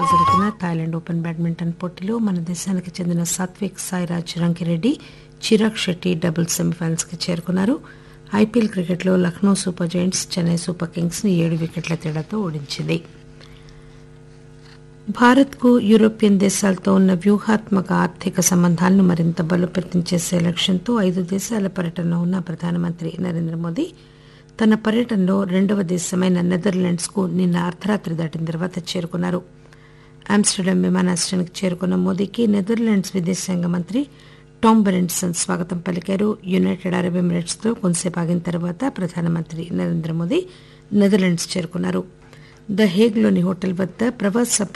లో జరుగుతున్న Thailand open badminton పోటీలో మన దేశానికి చెందిన సాత్విక్ సాయిరాజ్ రంకిరెడ్డి చిరాగ్ శెట్టి డబుల్స్ సెమీఫైనల్స్ కి చేరుకున్నారు ఐపీఎల్ క్రికెట్లో Lucknow super giants Chennai super kings ని ఏడు వికెట్ల తేడాతో ఓడించింది భారత్కు యూరోపియన్ దేశాలతో ఉన్న వ్యూహాత్మక ఆర్థిక సంబంధాలను మరింత బలోపేతం చేసే లక్ష్యంతో ఐదు దేశాల పర్యటనలో ఉన్న ప్రధానమంత్రి నరేంద్ర మోదీ తన పర్యటనలో రెండవ దేశమైన నెదర్లాండ్స్ కు నిన్న అర్ధరాత్రి దాటిన తర్వాత చేరుకున్నారు ఆమ్స్టర్డామ్ విమానాశ్రయానికి చేరుకున్న మోదీకి నెదర్లాండ్స్ విదేశాంగ మంత్రి టామ్ బెరెన్సన్ స్వాగతం పలికారు యునైటెడ్ అరబ్ ఎమిరేట్స్ లో కొంతసేపు ఆగిన తర్వాత ప్రధానమంత్రి నరేంద్ర మోదీ నెదర్లాండ్స్ చేరుకున్నారు ద హేగ్ లోని హోటల్ వద్ద ప్రవాస